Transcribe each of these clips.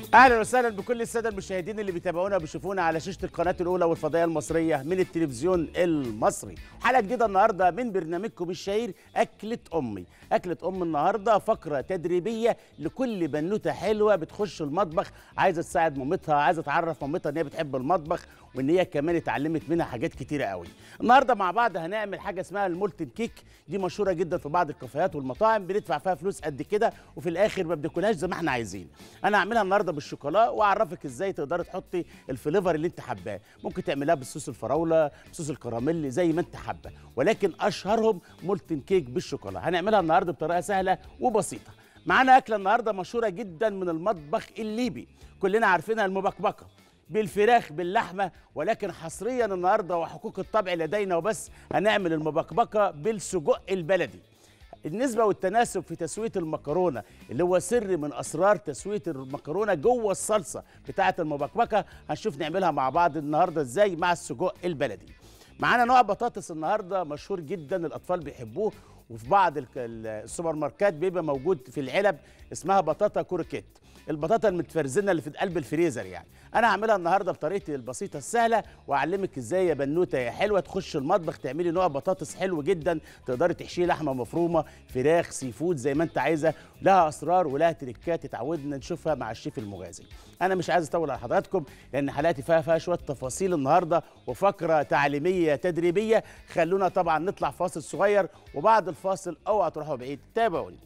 اهلا وسهلا بكل الساده المشاهدين اللي بيتابعونا وبيشوفونا على شاشه القناه الاولى والفضائيه المصريه من التلفزيون المصري حلقه جديده النهارده من برنامجكم الشهير اكله امي اكله ام النهارده فقره تدريبيه لكل بنوته حلوه بتخش المطبخ عايزه تساعد مامتها عايزه تعرف مامتها ان هي بتحب المطبخ وان هي كمان اتعلمت منها حاجات كتيره قوي النهارده مع بعض هنعمل حاجه اسمها المولتن كيك دي مشهوره جدا في بعض الكافيهات والمطاعم بندفع فيها فلوس قد كده وفي الاخر ما بناكلهاش زي ما احنا عايزين انا هعملها النهارده بالشوكولا واعرفك ازاي تقدري تحطي الفليفر اللي انت حباه ممكن تعملها بالصوص الفراوله بصوص الكراميل زي ما انت حابه ولكن اشهرهم مولتن كيك بالشوكولا هنعملها النهارده بطريقه سهله وبسيطه معانا اكله النهارده مشهوره جدا من المطبخ الليبي كلنا عارفينها المبكبكه بالفراخ باللحمه ولكن حصريا النهارده وحقوق الطبع لدينا وبس هنعمل المبكبكه بالسجق البلدي النسبة والتناسب في تسوية المكرونة اللي هو سر من أسرار تسوية المكرونة جوه الصلصة بتاعة المبكبكة هنشوف نعملها مع بعض النهاردة ازاي مع السجق البلدي معانا نوع بطاطس النهاردة مشهور جدا الأطفال بيحبوه وفي بعض الك- السوبر ماركات بيبقى موجود في العلب اسمها بطاطا كوركيت البطاطا المتفرزنه اللي في قلب الفريزر يعني انا هعملها النهارده بطريقتي البسيطه السهله واعلمك ازاي يا بنوته يا حلوه تخش المطبخ تعملي نوع بطاطس حلو جدا تقدري تحشيه لحمه مفرومه فراخ سي فود زي ما انت عايزه لها اسرار ولها تريكات اتعودنا نشوفها مع الشيف المغازي انا مش عايز اطول على حضراتكم لان حلقتي فيها فيها شويه تفاصيل النهارده وفقره تعليميه تدريبيه خلونا طبعا نطلع فاصل صغير وبعد الفاصل اوعى تروحوا بعيد تابعوني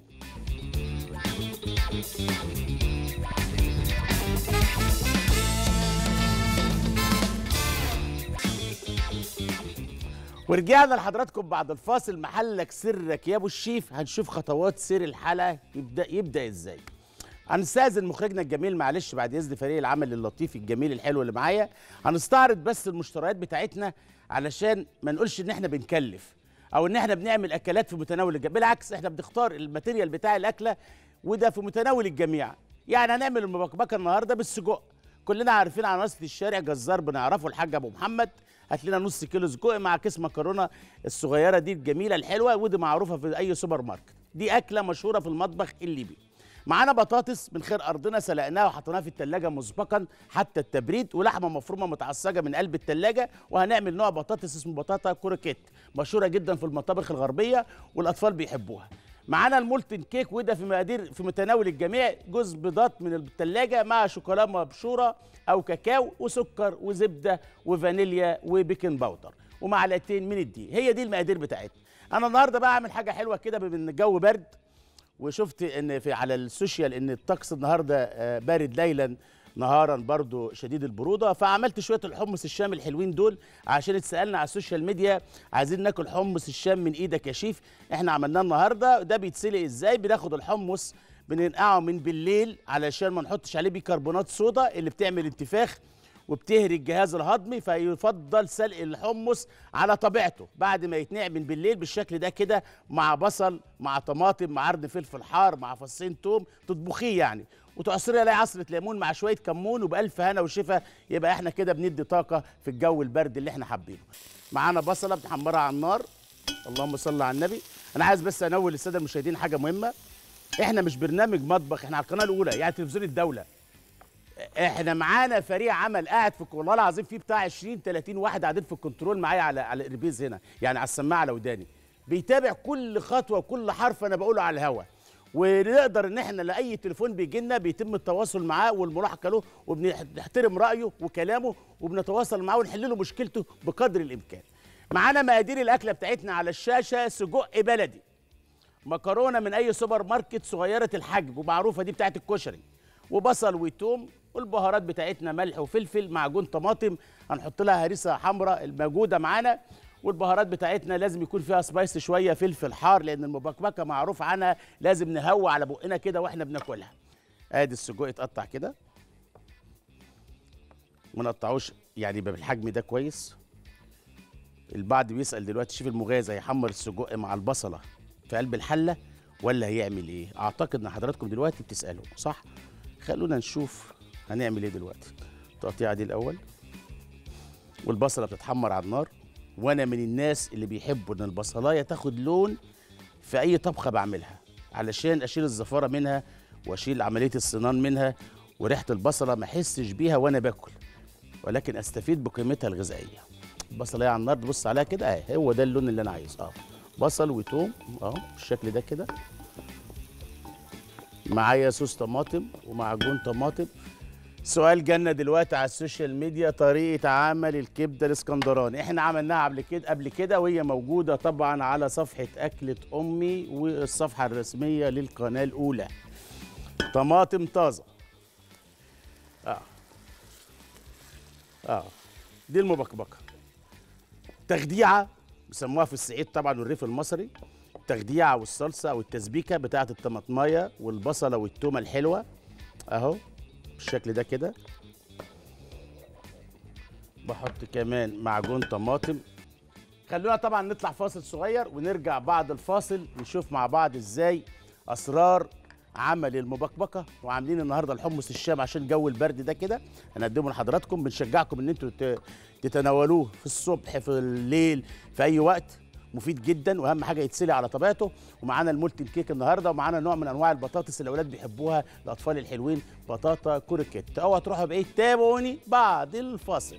ورجعنا لحضراتكم بعد الفاصل محلك سرك يا ابو الشيف هنشوف خطوات سير الحلقه يبدا يبدا ازاي هنستاذن مخرجنا الجميل معلش بعد اذن فريق العمل اللطيف الجميل الحلو اللي معايا هنستعرض بس المشتريات بتاعتنا علشان ما نقولش ان احنا بنكلف او ان احنا بنعمل اكلات في متناول الجميع بالعكس احنا بنختار الماتيريال بتاع الاكله وده في متناول الجميع يعني هنعمل المبكبكه النهارده بالسجق كلنا عارفين عناصر الشارع جزار بنعرفه الحاج ابو محمد هات لنا نص كيلو سجق مع كيس مكرونه الصغيره دي الجميله الحلوه ودي معروفه في اي سوبر ماركت دي اكله مشهوره في المطبخ الليبي معانا بطاطس من خير ارضنا سلقناها وحطيناها في التلاجة مسبقا حتى التبريد ولحمه مفرومه متعصجه من قلب التلاجة وهنعمل نوع بطاطس اسمه بطاطا كروكيت مشهوره جدا في المطابخ الغربيه والاطفال بيحبوها معانا المولتن كيك وده في مقادير في متناول الجميع جزء بيضات من الثلاجه مع شوكولاته مبشوره او كاكاو وسكر وزبده وفانيليا وبيكنج باودر ومعلقتين من الدقيق هي دي المقادير بتاعتنا انا النهارده بقى اعمل حاجه حلوه كده بما ان الجو برد وشفت ان في على السوشيال ان الطقس النهارده آه، بارد ليلا نهارا برضو شديد البروده فعملت شويه الحمص الشام الحلوين دول عشان اتسالنا على السوشيال ميديا عايزين ناكل حمص الشام من ايدك يا شيف احنا عملناه النهارده ده بيتسلق ازاي بناخد الحمص بننقعه من بالليل علشان ما نحطش عليه بيكربونات صودا اللي بتعمل انتفاخ وبتهري الجهاز الهضمي فيفضل سلق الحمص على طبيعته بعد ما يتنقع من بالليل بالشكل ده كده مع بصل مع طماطم مع عرض فلفل حار مع فصين توم تطبخيه يعني وتعصري عليه عصره ليمون مع شويه كمون وبالف هنا وشفا يبقى احنا كده بندي طاقه في الجو البرد اللي احنا حابينه معانا بصله بنحمرها على النار اللهم صل على النبي انا عايز بس انوه للساده المشاهدين حاجه مهمه احنا مش برنامج مطبخ احنا على القناه الاولى يعني تلفزيون الدوله احنا معانا فريق عمل قاعد في والله العظيم في بتاع 20 30 واحد قاعدين في الكنترول معايا على على الاربيز هنا يعني على السماعه على وداني بيتابع كل خطوه وكل حرف انا بقوله على الهوا ونقدر ان احنا لاي تليفون بيجي لنا بيتم التواصل معاه والملاحقه له وبنحترم رايه وكلامه وبنتواصل معاه ونحل له مشكلته بقدر الامكان. معانا مقادير الاكله بتاعتنا على الشاشه سجق بلدي مكرونه من اي سوبر ماركت صغيره الحجم ومعروفه دي بتاعت الكشري وبصل وتوم والبهارات بتاعتنا ملح وفلفل معجون طماطم هنحط لها هريسه حمراء الموجوده معانا والبهارات بتاعتنا لازم يكون فيها سبايس شويه فلفل حار لان المبكبكه معروف عنها لازم نهوى على بقنا كده واحنا بناكلها ادي السجق اتقطع كده ما نقطعوش يعني يبقى بالحجم ده كويس البعض بيسال دلوقتي شوف المغازه هيحمر السجق مع البصله في قلب الحله ولا هيعمل ايه اعتقد ان حضراتكم دلوقتي بتسالوا صح خلونا نشوف هنعمل ايه دلوقتي التقطيعه دي الاول والبصله بتتحمر على النار وانا من الناس اللي بيحبوا ان البصلايه تاخد لون في اي طبخه بعملها علشان اشيل الزفاره منها واشيل عمليه الصنان منها وريحه البصله ما احسش بيها وانا باكل ولكن استفيد بقيمتها الغذائيه البصله على النار تبص عليها كده اهي هو ده اللون اللي انا عايزه اه بصل وتوم اهو بالشكل ده كده معايا صوص طماطم ومعجون طماطم سؤال جالنا دلوقتي على السوشيال ميديا طريقه عمل الكبده الاسكندراني احنا عملناها قبل كده قبل كده وهي موجوده طبعا على صفحه اكله امي والصفحه الرسميه للقناه الاولى طماطم طازه اه اه دي المبكبكه تخديعه بيسموها في الصعيد طبعا والريف المصري التخديعه والصلصه او التسبيكه بتاعه الطماطمايه والبصله والتومه الحلوه اهو بالشكل ده كده بحط كمان معجون طماطم خلونا طبعا نطلع فاصل صغير ونرجع بعد الفاصل نشوف مع بعض ازاي اسرار عمل المبكبكه وعاملين النهارده الحمص الشام عشان جو البرد ده كده هنقدمه لحضراتكم بنشجعكم ان انتوا ت- تتناولوه في الصبح في الليل في اي وقت مفيد جدا واهم حاجه يتسلي على طبيعته ومعانا المولتن كيك النهارده ومعانا نوع من انواع البطاطس اللي الاولاد بيحبوها الاطفال الحلوين بطاطا كروكيت اوعى تروحوا بعيد تابعوني بعد الفاصل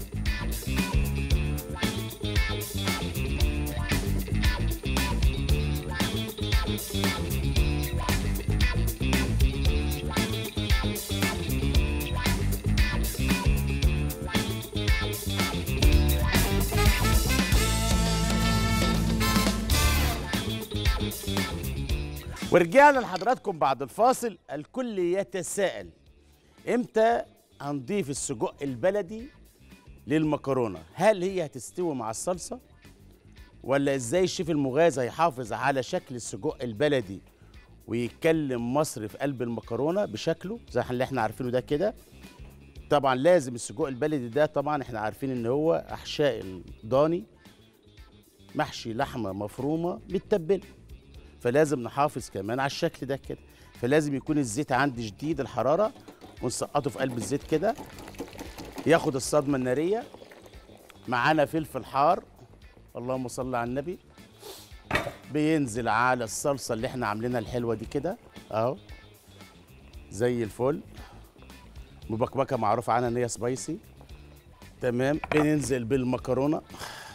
ورجعنا لحضراتكم بعد الفاصل الكل يتساءل امتى هنضيف السجق البلدي للمكرونه هل هي هتستوي مع الصلصه ولا ازاي الشيف المغازي هيحافظ على شكل السجق البلدي ويتكلم مصر في قلب المكرونه بشكله زي اللي احنا عارفينه ده كده طبعا لازم السجق البلدي ده طبعا احنا عارفين ان هو احشاء الضاني محشي لحمه مفرومه متبله فلازم نحافظ كمان على الشكل ده كده فلازم يكون الزيت عندي شديد الحراره ونسقطه في قلب الزيت كده ياخد الصدمه الناريه معانا فلفل حار اللهم صل على النبي بينزل على الصلصه اللي احنا عاملينها الحلوه دي كده اهو زي الفل مبكبكه معروف عنها ان هي سبايسي تمام بننزل بالمكرونه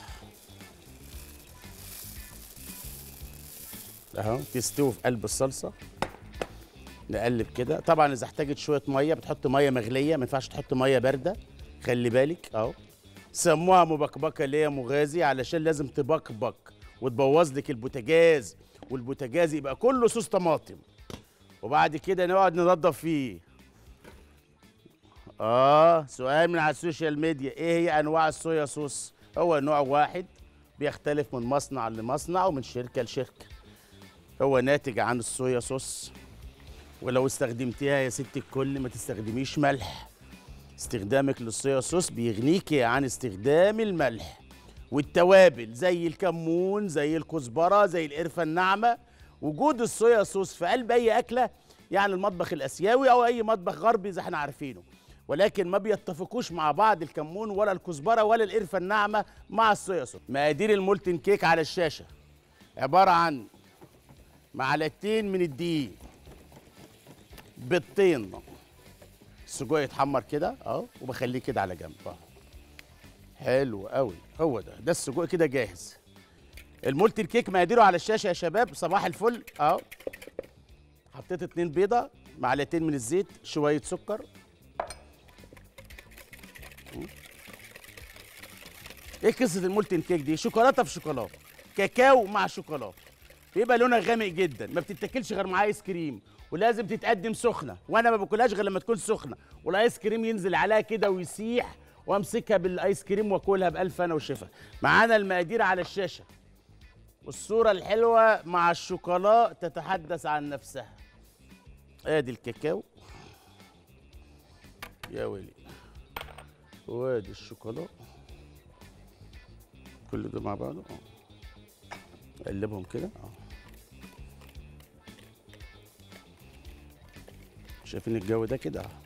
اهو تستوي في قلب الصلصه نقلب كده طبعا اذا احتاجت شويه ميه بتحط ميه مغليه ما ينفعش تحط ميه بارده خلي بالك اهو سموها مبكبكه ليه يا مغازي علشان لازم تبكبك وتبوظ لك البوتاجاز والبوتاجاز يبقى كله صوص طماطم وبعد كده نقعد ننضف فيه اه سؤال من على السوشيال ميديا ايه هي انواع الصويا صوص هو نوع واحد بيختلف من مصنع لمصنع ومن شركه لشركه هو ناتج عن الصويا صوص ولو استخدمتيها يا ست الكل ما تستخدميش ملح استخدامك للصويا صوص بيغنيكي عن استخدام الملح والتوابل زي الكمون زي الكزبره زي القرفه الناعمه وجود الصويا صوص في قلب اي اكله يعني المطبخ الاسيوي او اي مطبخ غربي زي احنا عارفينه ولكن ما بيتفقوش مع بعض الكمون ولا الكزبره ولا القرفه الناعمه مع الصويا صوص مقادير المولتن كيك على الشاشه عباره عن معلقتين من الدقيق بيضتين السجق يتحمر كده اهو وبخليه كده على جنب اهو حلو قوي هو ده ده السجق كده جاهز المولتن كيك مقاديره على الشاشه يا شباب صباح الفل اهو حطيت اتنين بيضه معلقتين من الزيت شويه سكر ايه قصه المولتن كيك دي شوكولاته في شوكولاته كاكاو مع شوكولاته بيبقى لونها غامق جدا ما بتتاكلش غير مع ايس كريم ولازم تتقدم سخنه وانا ما باكلهاش غير لما تكون سخنه والايس كريم ينزل عليها كده ويسيح وامسكها بالايس كريم واكلها بالف انا وشفا معانا المقادير على الشاشه والصوره الحلوه مع الشوكولا تتحدث عن نفسها ادي الكاكاو يا ويلي وادي الشوكولا كل ده مع بعضه اه قلبهم كده اه شايفين الجو ده كده اه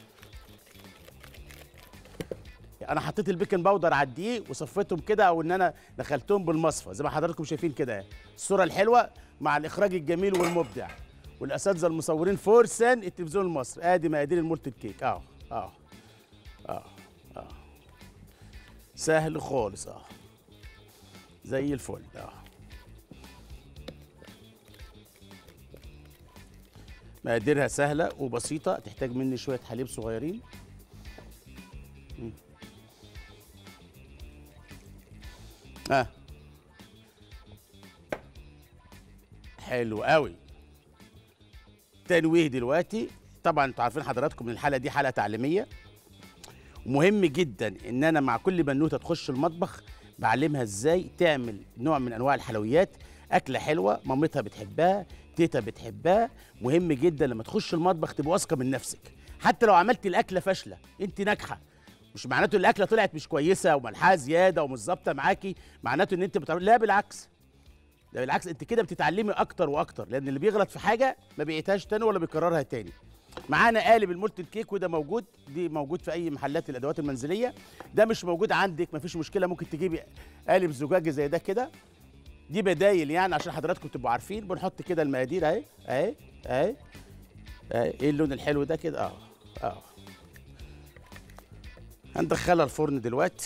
انا حطيت البيكنج باودر على الدقيق وصفيتهم كده او ان انا دخلتهم بالمصفى زي ما حضراتكم شايفين كده اهي. الصوره الحلوه مع الاخراج الجميل والمبدع والاساتذه المصورين فرسان التلفزيون المصري ادي مقادير المولتن كيك اهو اهو اهو اهو سهل خالص اهو زي الفل اهو مقاديرها سهله وبسيطه تحتاج مني شويه حليب صغيرين مم. اه حلو قوي تنويه دلوقتي طبعا انتوا عارفين حضراتكم ان الحلقه دي حلقه تعليميه ومهم جدا ان انا مع كل بنوته تخش المطبخ بعلمها ازاي تعمل نوع من انواع الحلويات اكله حلوه مامتها بتحبها تيتا بتحبها مهم جدا لما تخش المطبخ تبقى واثقه من نفسك حتى لو عملت الاكله فاشله انت ناجحه مش معناته الاكله طلعت مش كويسه وملحها زياده ومش ظابطه معاكي معناته ان انت بتعمل لا بالعكس ده بالعكس انت كده بتتعلمي اكتر واكتر لان اللي بيغلط في حاجه ما بيعيدهاش تاني ولا بيكررها تاني معانا قالب المولتن كيك وده موجود دي موجود في اي محلات الادوات المنزليه ده مش موجود عندك مفيش مشكله ممكن تجيبي قالب زجاجي زي ده كده دي بدايل يعني عشان حضراتكم تبقوا عارفين بنحط كده المقادير اهي اهي اهي اهي ايه اللون الحلو ده كده اه اه هندخلها الفرن دلوقتي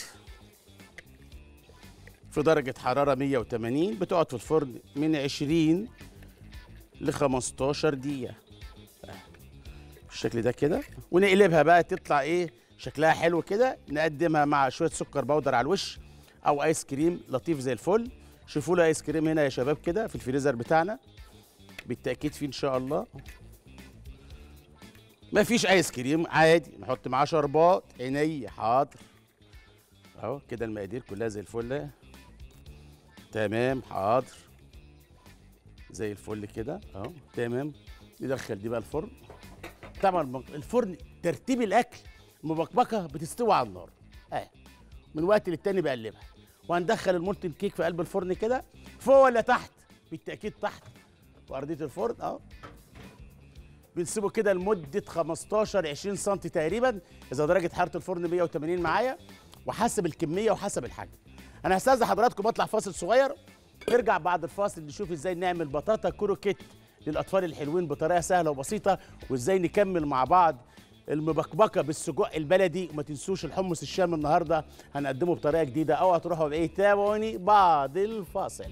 في درجة حرارة 180 بتقعد في الفرن من 20 ل 15 دقيقة بالشكل ده كده ونقلبها بقى تطلع ايه شكلها حلو كده نقدمها مع شوية سكر بودر على الوش او ايس كريم لطيف زي الفل شوفوا له ايس كريم هنا يا شباب كده في الفريزر بتاعنا بالتأكيد فيه ان شاء الله ما فيش ايس كريم عادي نحط معاه شربات عيني حاضر اهو كده المقادير كلها زي الفل تمام حاضر زي الفل كده اهو تمام ندخل دي بقى الفرن طبعا المك- الفرن ترتيب الاكل المبكبكه بتستوي على النار اه من وقت للتاني بقلبها وهندخل المولتن كيك في قلب الفرن كده فوق ولا تحت بالتاكيد تحت في ارضيه الفرن اهو بنسيبه كده لمده 15 20 سم تقريبا اذا درجه حراره الفرن 180 معايا وحسب الكميه وحسب الحجم انا هستاذن حضراتكم اطلع فاصل صغير نرجع بعد الفاصل نشوف ازاي نعمل بطاطا كروكيت للاطفال الحلوين بطريقه سهله وبسيطه وازاي نكمل مع بعض المبكبكه بالسجق البلدي وما تنسوش الحمص الشام النهارده هنقدمه بطريقه جديده اوعى تروحوا بايه تابعوني بعد الفاصل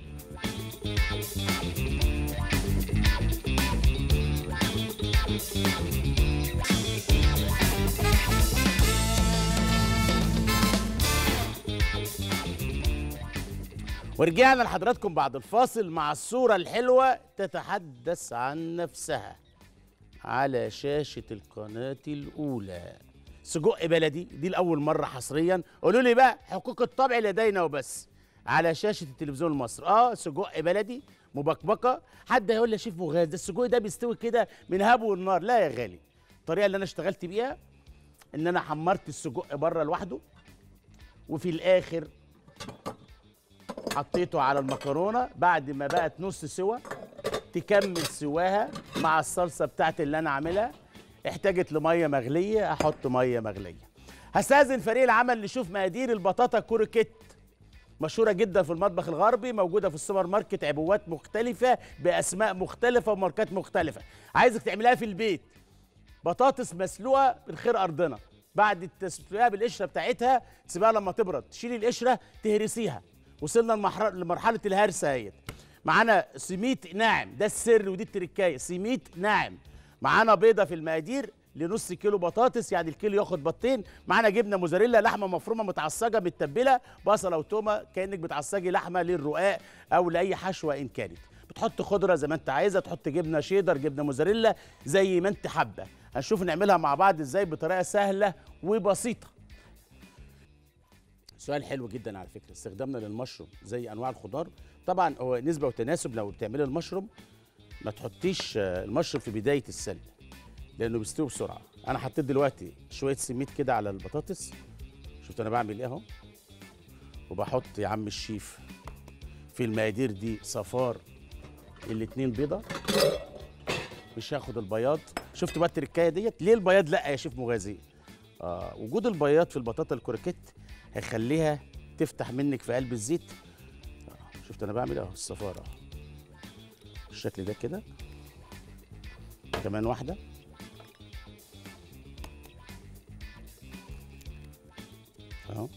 ورجعنا لحضراتكم بعد الفاصل مع الصورة الحلوة تتحدث عن نفسها على شاشة القناة الأولى سجق بلدي دي لأول مرة حصريا قولوا لي بقى حقوق الطبع لدينا وبس على شاشة التلفزيون المصري اه سجق بلدي مبكبكة حد هيقول لي يا شيف مغاز ده السجق ده بيستوي كده من هبو النار لا يا غالي الطريقة اللي أنا اشتغلت بيها إن أنا حمرت السجق بره لوحده وفي الآخر حطيته على المكرونه بعد ما بقت نص سوا تكمل سواها مع الصلصه بتاعتي اللي انا عاملها احتاجت لميه مغليه احط ميه مغليه هستاذن فريق العمل نشوف مقادير البطاطا كوروكيت مشهوره جدا في المطبخ الغربي موجوده في السوبر ماركت عبوات مختلفه باسماء مختلفه وماركات مختلفه عايزك تعملها في البيت بطاطس مسلوقه من خير ارضنا بعد التسويه بالقشره بتاعتها تسيبها لما تبرد تشيلي القشره تهرسيها وصلنا لمحر- لمرحله الهرسه اهيت معانا سميت ناعم ده السر ودي التركايه سميت ناعم معانا بيضه في المقادير لنص كيلو بطاطس يعني الكيلو ياخد بطين معانا جبنه موزاريلا لحمه مفرومه متعصجه متبله بصله وتومه كانك بتعصجي لحمه للرقاق او لاي حشوه ان كانت بتحط خضره زي ما انت عايزه تحط جبنه شيدر جبنه موزاريلا زي ما انت حابه هنشوف نعملها مع بعض ازاي بطريقه سهله وبسيطه سؤال حلو جدا على فكره استخدامنا للمشروم زي انواع الخضار طبعا هو نسبه وتناسب لو بتعملي المشروم ما تحطيش آه، المشروم في بدايه السلق لانه بيستوي بسرعه انا حطيت دلوقتي شويه سميد كده على البطاطس شفت انا بعمل ايه اهو وبحط يا عم الشيف في المقادير دي صفار الاتنين بيضه مش هاخد البياض شفت بقى التركايه ديت ليه البياض لا يا شيف مغازي آه وجود البياض في البطاطا الكروكيت هيخليها تفتح منك في قلب الزيت آه شفت انا بعمل اهو الصفاره اهو بالشكل ده كده كمان واحده اهو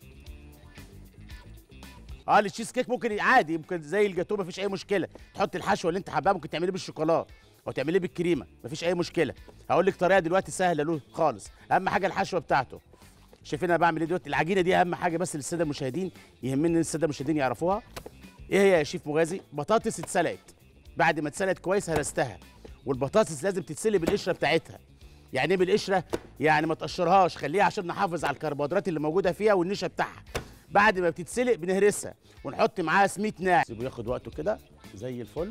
اه التشيز كيك ممكن عادي ممكن زي الجاتوه مفيش اي مشكله تحط الحشوه اللي انت حابها ممكن تعمليه بالشوكولاته او تعمليه بالكريمه مفيش اي مشكله هقول لك طريقه دلوقتي سهله له خالص اهم حاجه الحشوه بتاعته شايفين انا بعمل ايه دلوقتي العجينه دي اهم حاجه بس للساده المشاهدين يهمني ان الساده المشاهدين يعرفوها ايه هي يا شيف مغازي بطاطس اتسلقت بعد ما اتسلقت كويس هرستها والبطاطس لازم تتسلق بالقشره بتاعتها يعني ايه بالقشره يعني ما تقشرهاش خليها عشان نحافظ على الكربوهيدرات اللي موجوده فيها والنشا بتاعها بعد ما بتتسلق بنهرسها ونحط معاها سميد ناعم سيبه ياخد وقته كده زي الفل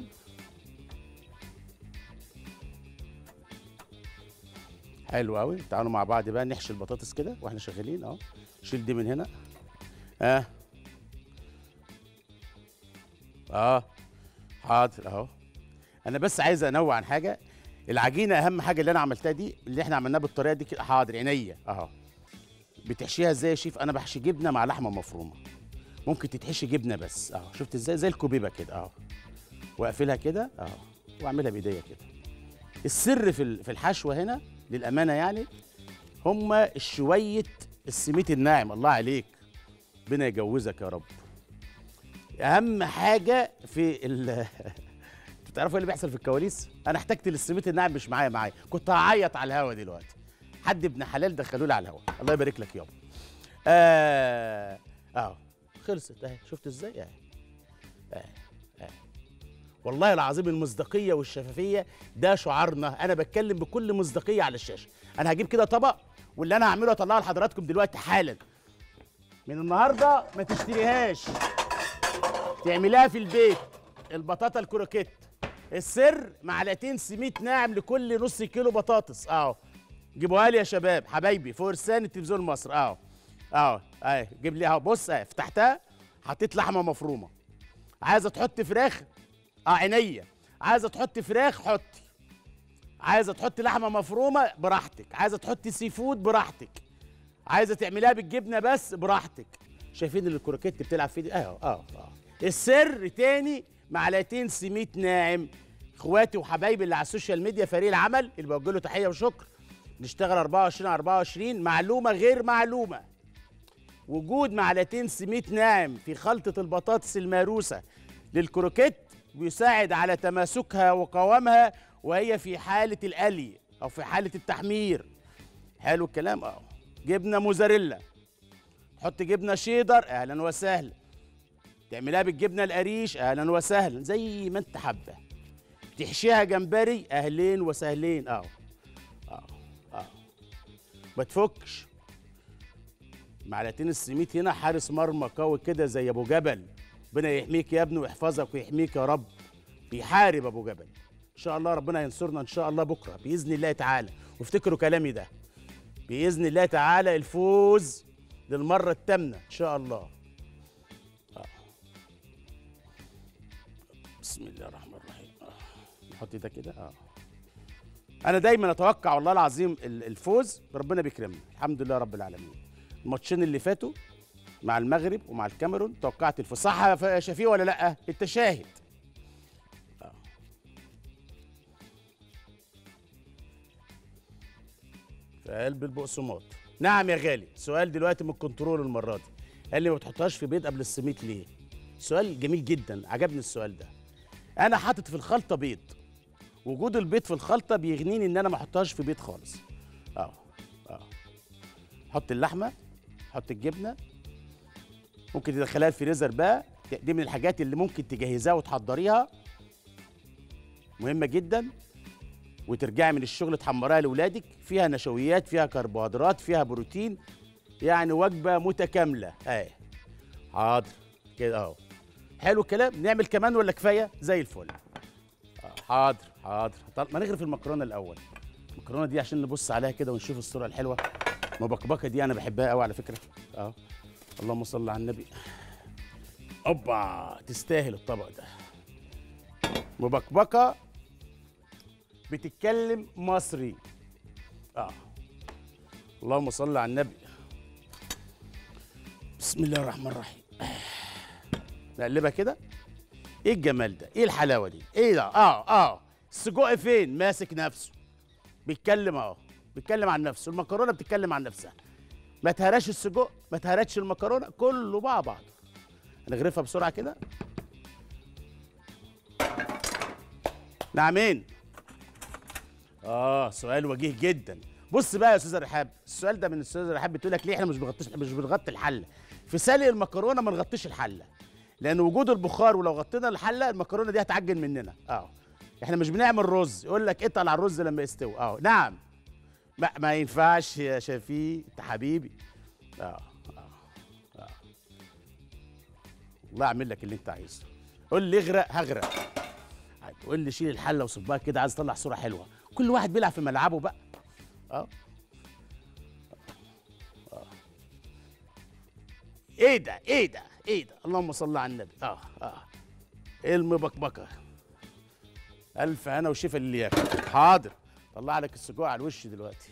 حلو قوي تعالوا مع بعض بقى نحشي البطاطس كده واحنا شغالين اهو شيل دي من هنا اه اه حاضر اهو انا بس عايز انوع عن حاجه العجينه اهم حاجه اللي انا عملتها دي اللي احنا عملناها بالطريقه دي كده حاضر عينيا اهو بتحشيها ازاي يا شيف انا بحشي جبنه مع لحمه مفرومه ممكن تتحشي جبنه بس اهو شفت ازاي زي الكوبيبه كده اهو واقفلها كده اهو واعملها بايديا كده السر في ال- في الحشوه هنا للامانه يعني هما شويه السميت الناعم الله عليك ربنا يجوزك يا رب اهم حاجه في ال انتوا بتعرفوا ايه اللي بيحصل في الكواليس انا احتجت للسميت الناعم مش معايا معايا كنت هعيط على الهوا دلوقتي حد ابن حلال دخلوا لي على الهوا الله يبارك لك يابا اه اه خلصت اهي شفت ازاي اهي اهي اهي والله العظيم المصداقيه والشفافيه ده شعارنا انا بتكلم بكل مصداقيه على الشاشه انا هجيب كده طبق واللي انا هعمله اطلعه لحضراتكم دلوقتي حالا من النهارده ما تشتريهاش تعمليها في البيت البطاطا الكروكيت السر معلقتين سميد ناعم لكل نص كيلو بطاطس اهو جيبوها لي يا شباب حبايبي فرسان التلفزيون مصر اهو اهو اهي جيب لي اهو بص اهي فتحتها حطيت لحمه مفرومه عايزه تحط فراخ اه عينيا عايزه تحط فراخ حطي عايزه تحط لحمه مفرومه براحتك عايزه تحطي سي فود براحتك عايزه تعمليها بالجبنه بس براحتك شايفين اللي الكروكيت بتلعب فيه دي اهو اه اه السر تاني معلقتين سميد ناعم اخواتي وحبايبي اللي على السوشيال ميديا فريق العمل اللي بوجه له تحيه وشكر نشتغل 24 على 24 معلومه غير معلومه وجود معلقتين سميد ناعم في خلطه البطاطس المهروسه للكروكيت بيساعد على تماسكها وقوامها وهي في حاله القلي او في حاله التحمير حلو الكلام اه جبنه موزاريلا تحط جبنه شيدر اهلا وسهلا تعملها بالجبنه القريش اهلا وسهلا زي ما انت حابه تحشيها جمبري اهلين وسهلين اه اه اه ما تفكش معلقتين السميت هنا حارس مرمى قوي كده زي ابو جبل ربنا يحميك يا ابني ويحفظك ويحميك يا رب بيحارب ابو جبل ان شاء الله ربنا ينصرنا ان شاء الله بكره باذن الله تعالى وافتكروا كلامي ده باذن الله تعالى الفوز للمره الثامنه ان شاء الله آه. بسم الله الرحمن الرحيم آه. نحط ده كده اه انا دايما اتوقع والله العظيم ال- الفوز ربنا بيكرمنا الحمد لله رب العالمين الماتشين اللي فاتوا مع المغرب ومع الكاميرون توقعت الفوز صح يا ف- يا شفيق ولا لا انت شاهد آه. في قلب البقسماط نعم يا غالي سؤال دلوقتي من الكنترول المره دي قال لي ما بتحطهاش في بيض قبل السميت ليه سؤال جميل جدا عجبني السؤال ده انا حاطط في الخلطه بيض وجود البيض في الخلطه بيغنيني ان انا ما احطهاش في بيض خالص اه اه حط اللحمه حط الجبنه ممكن تدخلها الفريزر بقى دي من الحاجات اللي ممكن تجهزها وتحضريها مهمه جدا وترجعي من الشغل تحمريها لاولادك فيها نشويات فيها كربوهيدرات فيها بروتين يعني وجبه متكامله اهي حاضر كده اهو حلو الكلام نعمل كمان ولا كفايه زي الفل آه، حاضر حاضر طب ما نغرف المكرونه الاول المكرونه دي عشان نبص عليها كده ونشوف الصوره الحلوه مبكبكه دي انا بحبها قوي على فكره اه اللهم صل على النبي اوبا تستاهل الطبق ده مبكبكه بتتكلم مصري اه اللهم صل على النبي بسم الله الرحمن الرحيم نقلبها كده ايه الجمال ده ايه الحلاوه دي ايه ده اه اه السجق فين ماسك نفسه بيتكلم اهو بيتكلم عن نفسه المكرونه بتتكلم عن نفسها ما تهراش السجق ما تهرتش المكرونه كله مع بعض هنغرفها بسرعه كده نعمين اه سؤال وجيه جدا بص بقى يا استاذ رحاب السؤال ده من الاستاذ رحاب بتقول لك ليه احنا مش بنغطيش مش بنغطي الحله في سلق المكرونه ما نغطيش الحله لان وجود البخار ولو غطينا الحله المكرونه دي هتعجن مننا اه احنا مش بنعمل رز يقول لك اتقل على الرز لما يستوي اه نعم ما, ما ينفعش يا شفيق انت حبيبي اه اه اه الله اعمل لك اللي انت عايزه قول لي اغرق هغرق تقول لي شيل الحله وصبها كده عايز اطلع صوره حلوه كل واحد بيلعب في ملعبه بقى اه اه ايه ده ايه ده ايه ده اللهم صل على النبي اه اه ايه المبكبكه الف انا وشفا اللي ياكل حاضر طلع لك السجق على الوش دلوقتي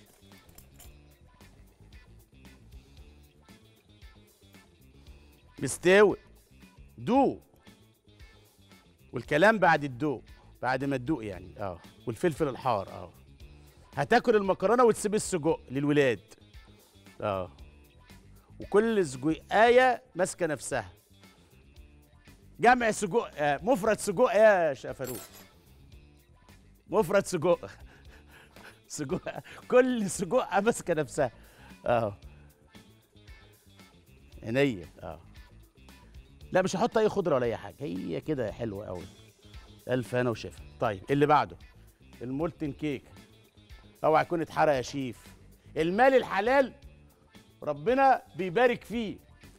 مستوي دوق والكلام بعد الدوق بعد ما تدوق يعني اه والفلفل الحار اه هتاكل المكرونه وتسيب السجق للولاد اه وكل سجقايه ماسكه نفسها جمع سجق آه مفرد سجق يا شافروق مفرد سجق سجق كل سجق ماسكه نفسها اه عينيا اه لا مش هحط اي خضره ولا اي حاجه هي كده حلوه قوي الف هنا وشفا طيب اللي بعده المولتن كيك اوعى يكون اتحرق يا شيف المال الحلال ربنا بيبارك فيه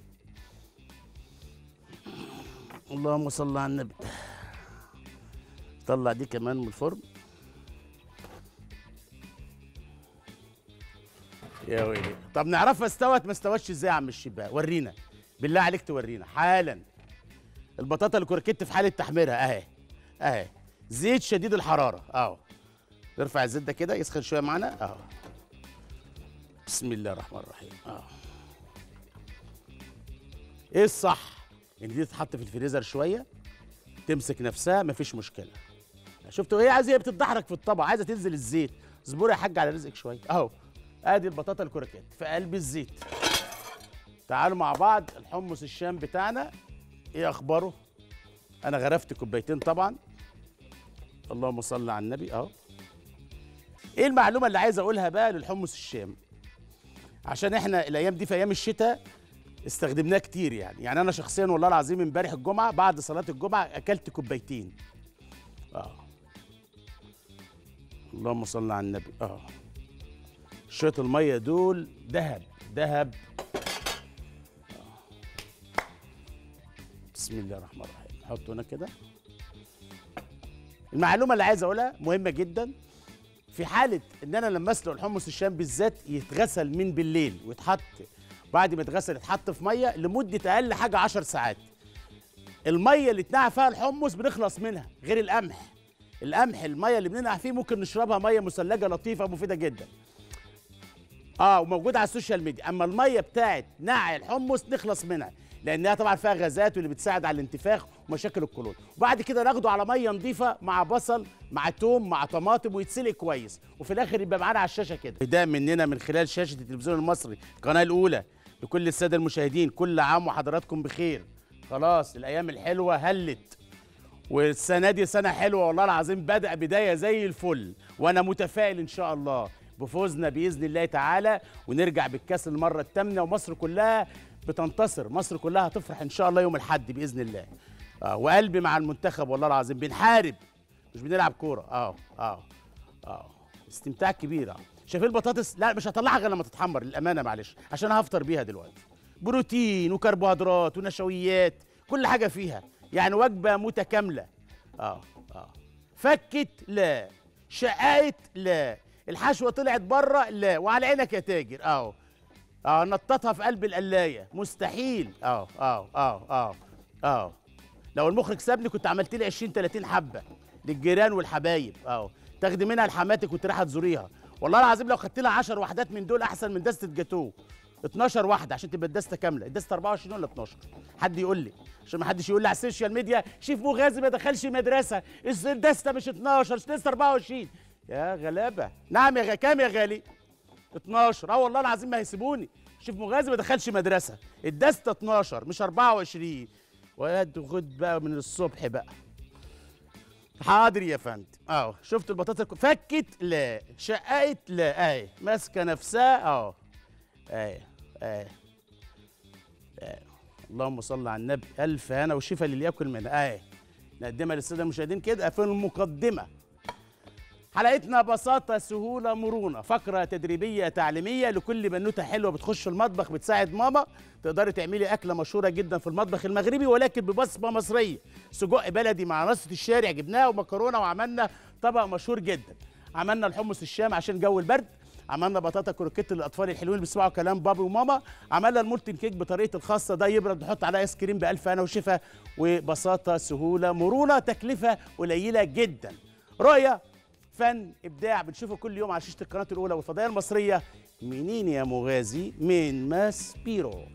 اللهم صل على النبي طلع دي كمان من الفرن يا ويلي طب نعرفها استوت ما استوتش ازاي يا عم الشباب ورينا بالله عليك تورينا حالا البطاطا الكركت في حاله تحميرها اهي اهي زيت شديد الحراره اهو نرفع الزيت ده كده يسخن شويه معانا اهو بسم الله الرحمن الرحيم اهو ايه الصح ان دي تتحط في الفريزر شويه تمسك نفسها مفيش مشكله شفتوا ايه عايزه هي بتتدحرج في الطبق عايزه تنزل الزيت اصبري يا حاج على رزقك شويه اهو ادي البطاطا الكركات في قلب الزيت تعالوا مع بعض الحمص الشام بتاعنا ايه اخباره انا غرفت كوبايتين طبعا اللهم صل على النبي اهو ايه المعلومه اللي عايز اقولها بقى للحمص الشام عشان احنا الايام دي في ايام الشتاء استخدمناه كتير يعني يعني انا شخصيا والله العظيم امبارح الجمعه بعد صلاه الجمعه اكلت كوبايتين اه اللهم صل على النبي اه شويه الميه دول ذهب ذهب بسم الله الرحمن الرحيم نحطه هنا كده المعلومه اللي عايز اقولها مهمه جدا في حاله ان انا لما اسلق الحمص الشام بالذات يتغسل من بالليل ويتحط بعد ما يتغسل يتحط في ميه لمده اقل حاجه 10 ساعات الميه اللي اتنقع فيها الحمص بنخلص منها غير القمح القمح الميه اللي بننقع فيه ممكن نشربها ميه مثلجه لطيفه مفيده جدا اه وموجوده على السوشيال ميديا اما الميه بتاعت نقع الحمص نخلص منها لانها طبعا فيها غازات واللي بتساعد على الانتفاخ ومشاكل القولون وبعد كده ناخده على ميه نظيفه مع بصل مع توم مع طماطم ويتسلق كويس وفي الاخر يبقى معانا على الشاشه كده ده مننا من خلال شاشه التلفزيون المصري القناه الاولى لكل الساده المشاهدين كل عام وحضراتكم بخير خلاص الايام الحلوه هلت والسنه دي سنه حلوه والله العظيم بدا بدايه زي الفل وانا متفائل ان شاء الله بفوزنا باذن الله تعالى ونرجع بالكاس المره الثامنه ومصر كلها بتنتصر مصر كلها هتفرح ان شاء الله يوم الاحد باذن الله آه وقلبي مع المنتخب والله العظيم بنحارب مش بنلعب كوره اه اه اه استمتاع كبير اه شايفين البطاطس لا مش هطلعها غير لما تتحمر للامانه معلش عشان هفطر بيها دلوقتي بروتين وكربوهيدرات ونشويات كل حاجه فيها يعني وجبه متكامله اه اه فكت لا شقايت لا الحشوه طلعت بره لا وعلى عينك يا تاجر اهو اه نططها في قلب القلايه مستحيل اه اه اه اه اه لو المخرج سابني كنت عملت لي 20 30 حبه للجيران والحبايب اه تاخدي منها لحماتك وانت رايحه تزوريها والله العظيم لو خدت لها 10 وحدات من دول احسن من دسته جاتوه 12 واحده عشان تبقى الدسته كامله الدسته 24 ولا 12 حد يقول لي عشان ما حدش يقول لي على السوشيال ميديا شيف مغازي ما دخلش مدرسه الدسته مش 12 الدسته 24 يا غلابه نعم يا غ... كام يا غالي 12 اه والله العظيم ما هيسيبوني شوف مغازي ما دخلش مدرسه الدستة 12 مش 24 واد خد بقى من الصبح بقى حاضر يا فندم اه شفت البطاطا الك- فكت لا شققت لا اهي ماسكه نفسها اه اهي اهي اهي. اللهم صل على النبي الف هنا وشفا للي ياكل منها اهي نقدمها للساده المشاهدين كده في المقدمه حلقتنا بساطة سهولة مرونة فقرة تدريبية تعليمية لكل بنوتة حلوة بتخش المطبخ بتساعد ماما تقدري تعملي أكلة مشهورة جدا في المطبخ المغربي ولكن ببصمة مصرية سجق بلدي مع رصة الشارع جبناها ومكرونة وعملنا طبق مشهور جدا عملنا الحمص الشام عشان جو البرد عملنا بطاطا كروكيت للاطفال الحلوين اللي بيسمعوا كلام بابي وماما عملنا المولتن كيك بطريقه الخاصه ده يبرد نحط عليه ايس كريم بالف هنا وشفا وبساطه سهوله مرونه تكلفه قليله جدا رؤيه فن ابداع بنشوفه كل يوم على شاشه القناه الاولى والفضائيه المصريه منين يا مغازي من ماس بيرو